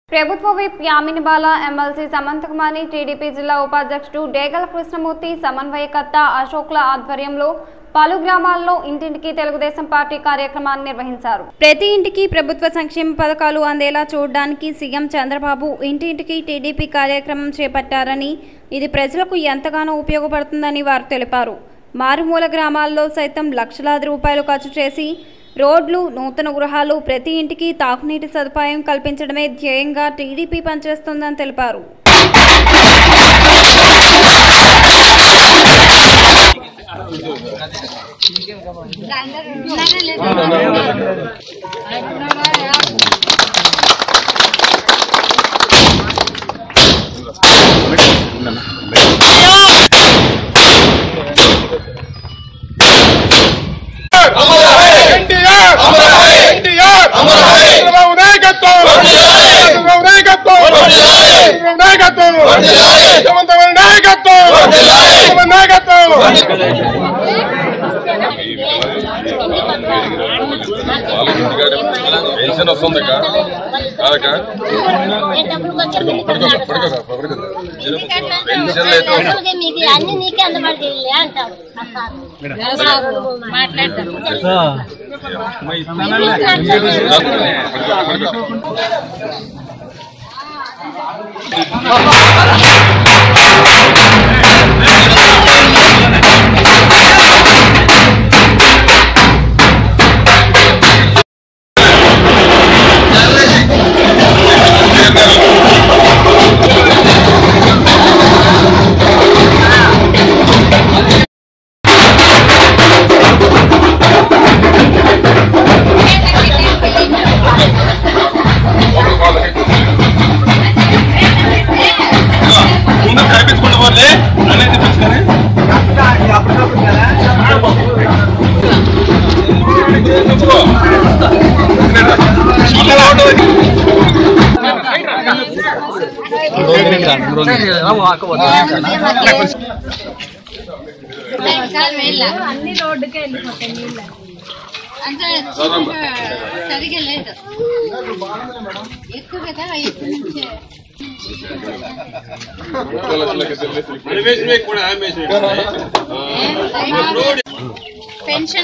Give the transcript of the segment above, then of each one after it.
ప్రభుత్వ whip Yamini Bala M L C Samantha Kumari T D P జిల్లా ఉపాధ్యక్షుడు డేగల కృష్ణమూర్తి సమన్వయకర్త అశోక్ల ఆధ్వర్యంలో పలు గ్రామాల్లో ఇంటింటికి తెలుగుదేశం పార్టీ కార్యక్రమాన్ని నిర్వహించారు ప్రతి ఇంటికి ప్రభుత్వ సంక్షేమ పథకాలు అందేలా చూడడానికి సీఎం చంద్రబాబు ఇంటింటికి టీడీపీ కార్యక్రమం చేపట్టారని ఇది ప్రజలకు ఎంతగానో ఉపయోగపడుతుందని వారు తెలిపారు మారుమూల గ్రామాల్లో సైతం లక్షలాది రూపాయలు ఖర్చు చేసి రోడ్లు నూతన గృహాలు ప్రతి ఇంటికి తాగునీటి సదుపాయం కల్పించడమే ధ్యేయంగా టీడీపీ పనిచేస్తోందని తెలిపారు ఎన్టీఆర్ ఎన్టీఆర్ చంద్రబాబు నాయకత్వం చంద్రబాబు నాయకత్వం చంద్రబాబు నాయకత్వం ముఖ్యమంత్రి నాయకత్వం ముఖ్యమంత్రి నాయకత్వం పెన్షన్ వస్తుంది కాదక పెన్షన్ అయితే వస్తుంది. మీది అన్ని నీకే అందుబాటు అంటాం ముందు కనిపించుకుంటూ పోతే అనేది తెప్పించుకొని అన్ని రోడ్డుకే వెళ్ళిపోతాయి నీళ్ళు అంటే సరిగా లేదు ఎక్కువ కదా ఎక్కువ నుంచే పెన్షన్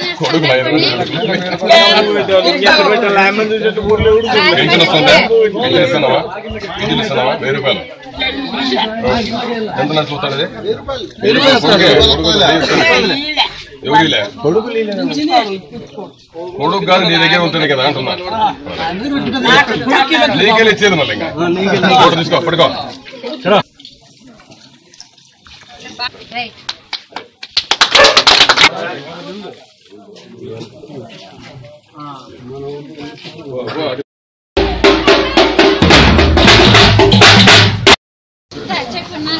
పెన్షన్ వస్తుందా పెన్షన్ ఇస్తున్నావా పెన్షన్ ఇస్తున్నావా వెయ్యి రూపాయలు ఎంత నచ్చి చూస్తాడు అది కొడుకే, కొడుకు ఎవరిలే కొడుకు కాదు నీ దగ్గర ఉంటుంది కదా అంటున్నా నీకెళ్ళి ఇచ్చేది మళ్ళీ ఇంకా ఫోటో తీసుకో పడుకో రైట్ చెప్పన్నా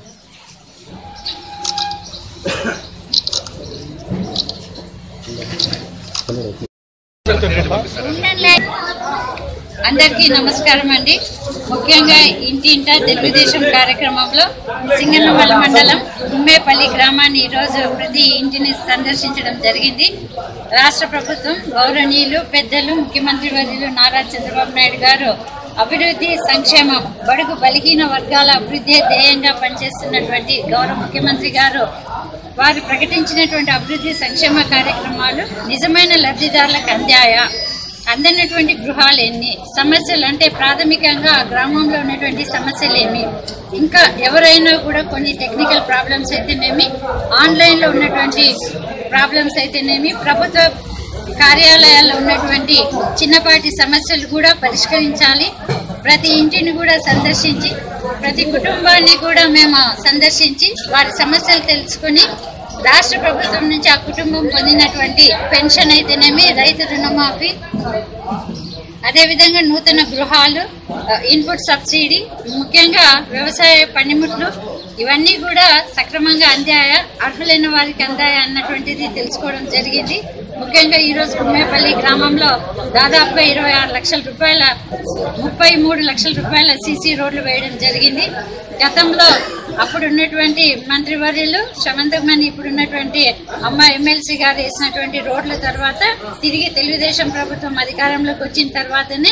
అందరికీ నమస్కారం అండి ముఖ్యంగా ఇంటింట తెలుగుదేశం కార్యక్రమంలో సింగనమల్ల మండలం ఉమ్మేపల్లి గ్రామాన్ని ఈరోజు ప్రతి ఇంటిని సందర్శించడం జరిగింది రాష్ట్ర ప్రభుత్వం గౌరవనీయులు పెద్దలు ముఖ్యమంత్రి వర్యులు నారా చంద్రబాబు నాయుడు గారు అభివృద్ధి సంక్షేమం బడుగు బలిహీన వర్గాల అభివృద్ధి ధ్యేయంగా పనిచేస్తున్నటువంటి గౌరవ ముఖ్యమంత్రి గారు వారు ప్రకటించినటువంటి అభివృద్ధి సంక్షేమ కార్యక్రమాలు నిజమైన లబ్ధిదారులకు అందాయా అందనటువంటి గృహాలు ఎన్ని సమస్యలు అంటే ప్రాథమికంగా ఆ గ్రామంలో ఉన్నటువంటి సమస్యలు ఏమి ఇంకా ఎవరైనా కూడా కొన్ని టెక్నికల్ ప్రాబ్లమ్స్ అయితేనేమి ఆన్లైన్లో ఉన్నటువంటి ప్రాబ్లమ్స్ అయితేనేమి ప్రభుత్వ కార్యాలయాల్లో ఉన్నటువంటి చిన్నపాటి సమస్యలు కూడా పరిష్కరించాలి ప్రతి ఇంటిని కూడా సందర్శించి ప్రతి కుటుంబాన్ని కూడా మేము సందర్శించి వారి సమస్యలు తెలుసుకుని రాష్ట్ర ప్రభుత్వం నుంచి ఆ కుటుంబం పొందినటువంటి పెన్షన్ అయితేనేమి రైతు రుణమాఫీ అదేవిధంగా నూతన గృహాలు ఆ, ఇన్పుట్ సబ్సిడీ ముఖ్యంగా వ్యవసాయ పనిముట్లు ఇవన్నీ కూడా సక్రమంగా అందాయా అర్హులైన వారికి అందాయా అన్నటువంటిది తెలుసుకోవడం జరిగింది ముఖ్యంగా ఈరోజు కుమ్మేపల్లి గ్రామంలో దాదాపుగా ఇరవై ఆరు లక్షల రూపాయల ముప్పై మూడు లక్షల రూపాయల సీసీ రోడ్లు వేయడం జరిగింది గతంలో అప్పుడు ఉన్నటువంటి మంత్రివర్యులు శమంతమని ఇప్పుడు ఉన్నటువంటి అమ్మ ఎమ్మెల్సీ గారు వేసినటువంటి రోడ్ల తర్వాత తిరిగి తెలుగుదేశం ప్రభుత్వం అధికారంలోకి వచ్చిన తర్వాతనే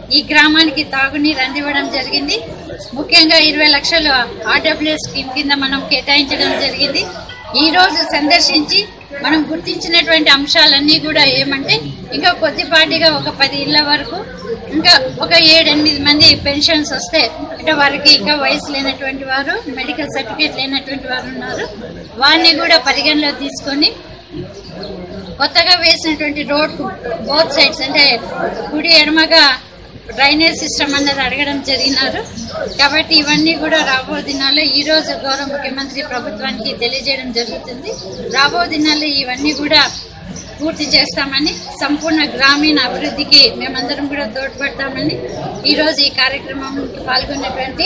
ఈ గ్రామానికి తాగునీరు అందివ్వడం జరిగింది ముఖ్యంగా ఇరవై లక్షలు ఆర్డబ్ల్యూఎస్ స్కీమ్ కింద మనం కేటాయించడం జరిగింది ఈ రోజు సందర్శించి మనం గుర్తించినటువంటి అంశాలన్నీ కూడా ఏమంటే ఇంకా కొద్దిపాటిగా ఒక పది ఇళ్ల వరకు ఇంకా ఒక ఏడెనిమిది మంది పెన్షన్స్ వస్తే అంటే వారికి ఇంకా వయసు లేనటువంటి వారు మెడికల్ సర్టిఫికేట్ లేనటువంటి వారు ఉన్నారు వారిని కూడా పరిగణలో తీసుకొని కొత్తగా వేసినటువంటి రోడ్ బోత్ సైడ్స్ అంటే కుడి ఎడమగా డ్రైనేజ్ సిస్టమ్ అన్నది అడగడం జరిగినారు కాబట్టి ఇవన్నీ కూడా రాబో దినాల్లో ఈ రోజు గౌరవ ముఖ్యమంత్రి ప్రభుత్వానికి తెలియజేయడం జరుగుతుంది రాబో దినాల్లో ఇవన్నీ కూడా పూర్తి చేస్తామని సంపూర్ణ గ్రామీణ అభివృద్ధికి మేమందరం కూడా తోడ్పడతామని ఈరోజు ఈ కార్యక్రమంకి పాల్గొన్నటువంటి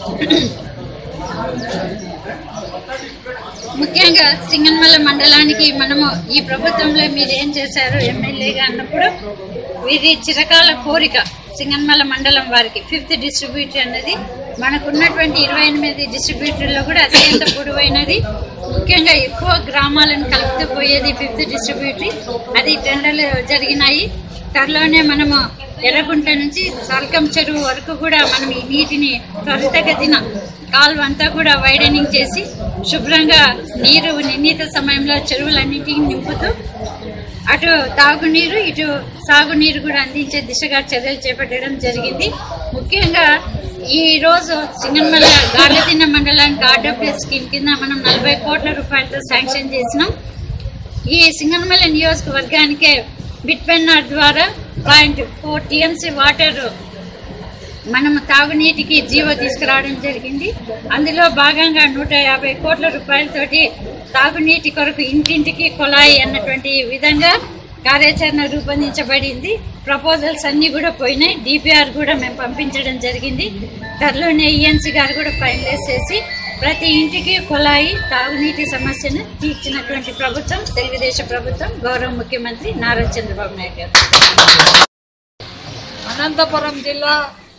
ముఖ్యంగా సింగన్మల్ల మండలానికి మనము ఈ ప్రభుత్వంలో మీరు ఏం చేశారు ఎమ్మెల్యేగా అన్నప్పుడు ఇది చిరకాల కోరిక సింగన్మల్ల మండలం వారికి ఫిఫ్త్ డిస్ట్రిబ్యూటర్ అనేది మనకున్నటువంటి ఇరవై ఎనిమిది డిస్ట్రిబ్యూటర్లో కూడా అత్యంత పొడవైనది ముఖ్యంగా ఎక్కువ గ్రామాలను కలుపుతూ పోయేది ఫిఫ్త్ డిస్ట్రిబ్యూటరీ అది టెండర్లు జరిగినాయి త్వరలోనే మనము ఎర్రగుంట నుంచి సాల్కం చెరువు వరకు కూడా మనం ఈ నీటిని త్వరితగతిన కాలువ అంతా కూడా వైడనింగ్ చేసి శుభ్రంగా నీరు నిర్ణీత సమయంలో చెరువులన్నింటినీ నింపుతూ అటు తాగునీరు ఇటు సాగునీరు కూడా అందించే దిశగా చర్యలు చేపట్టడం జరిగింది ముఖ్యంగా ఈ రోజు సింగన్మల్ల గార్లదిన్న మండలానికి ఆర్డబ్ల్యూఎస్ స్కీమ్ కింద మనం నలభై కోట్ల రూపాయలతో శాంక్షన్ చేసినాం ఈ సింగనమల్లి నియోజకవర్గానికే బిట్పెన్నార్ ద్వారా పాయింట్ ఫోర్ టీఎంసీ వాటర్ మనము తాగునీటికి జీవో తీసుకురావడం జరిగింది అందులో భాగంగా నూట యాభై కోట్ల రూపాయలతోటి తాగునీటి కొరకు ఇంటింటికి కుళాయి అన్నటువంటి విధంగా కార్యాచరణ రూపొందించబడింది ప్రపోజల్స్ అన్నీ కూడా పోయినాయి డిపిఆర్ కూడా మేము పంపించడం జరిగింది త్వరలోనే ఈఎన్సీ గారు కూడా ఫైనలైజ్ చేసి ప్రతి ఇంటికి కుళాయి తాగునీటి సమస్యను తీర్చినటువంటి ప్రభుత్వం తెలుగుదేశం ప్రభుత్వం గౌరవ ముఖ్యమంత్రి నారా చంద్రబాబు నాయుడు గారు అనంతపురం జిల్లా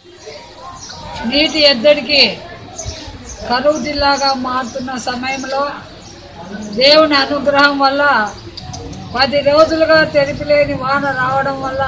నీటి ఎద్దడికి కరువు జిల్లాగా మారుతున్న సమయంలో దేవుని అనుగ్రహం వల్ల పది రోజులుగా తెరిపిలేని వాన రావడం వల్ల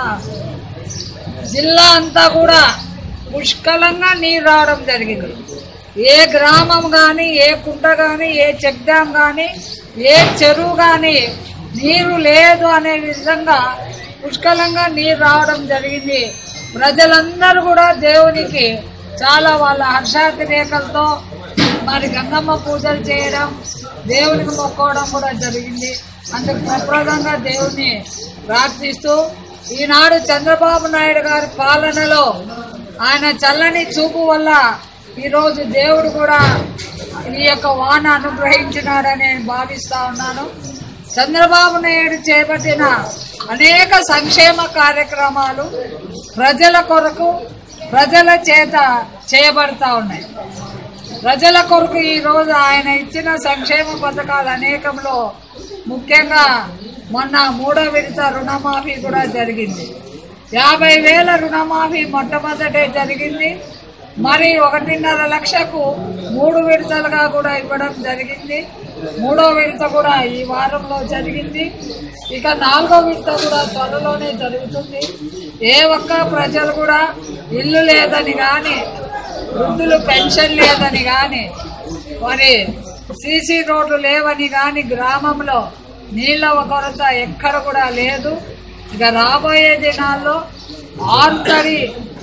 జిల్లా అంతా కూడా పుష్కలంగా నీరు రావడం జరిగింది ఏ గ్రామం కానీ ఏ కుంట కానీ ఏ చెక్ డ్యామ్ కానీ ఏ చెరువు కానీ నీరు లేదు అనే విధంగా పుష్కలంగా నీరు రావడం జరిగింది ప్రజలందరూ కూడా దేవునికి చాలా వాళ్ళ హర్షాతిరేకలతో మరి గంగమ్మ పూజలు చేయడం దేవునికి మొక్కోవడం కూడా జరిగింది అందుకు ప్రప్రదంగా దేవుని ప్రార్థిస్తూ ఈనాడు చంద్రబాబు నాయుడు గారి పాలనలో ఆయన చల్లని చూపు వల్ల ఈరోజు దేవుడు కూడా ఈ యొక్క వాన అనుగ్రహించినాడని నేను భావిస్తా ఉన్నాను చంద్రబాబు నాయుడు చేపట్టిన అనేక సంక్షేమ కార్యక్రమాలు ప్రజల కొరకు ప్రజల చేత చేయబడతా ఉన్నాయి ప్రజల కొరకు ఈ రోజు ఆయన ఇచ్చిన సంక్షేమ పథకాలు అనేకంలో ముఖ్యంగా మొన్న మూడో విడత రుణమాఫీ కూడా జరిగింది యాభై వేల రుణమాఫీ మొట్టమొదటే జరిగింది మరి ఒకటిన్నర లక్షకు మూడు విడతలుగా కూడా ఇవ్వడం జరిగింది మూడో విడత కూడా ఈ వారంలో జరిగింది ఇక నాలుగో విడత కూడా త్వరలోనే జరుగుతుంది ఏ ఒక్క ప్రజలు కూడా ఇల్లు లేదని కానీ వృద్ధులు పెన్షన్ లేదని కానీ మరి సీసీ రోడ్లు లేవని కానీ గ్రామంలో నీళ్ళ కొరత ఎక్కడ కూడా లేదు ఇక రాబోయే దినాల్లో ఆరుతడి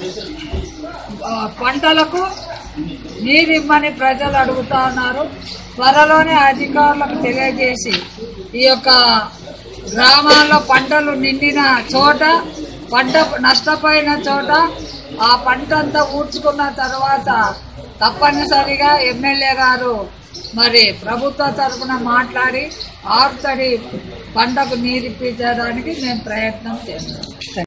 ఆ, పంటలకు నీరిమ్మని ప్రజలు అడుగుతా ఉన్నారు త్వరలోనే అధికారులకు తెలియజేసి ఈ యొక్క గ్రామాల్లో పంటలు నిండిన చోట పంట నష్టపోయిన చోట ఆ పంట అంతా ఊడ్చుకున్న తర్వాత తప్పనిసరిగా ఎమ్మెల్యే గారు మరి ప్రభుత్వ తరఫున మాట్లాడి ఆరుతడి పంటకు నీరిప్పించడానికి మేము ప్రయత్నం చేస్తాం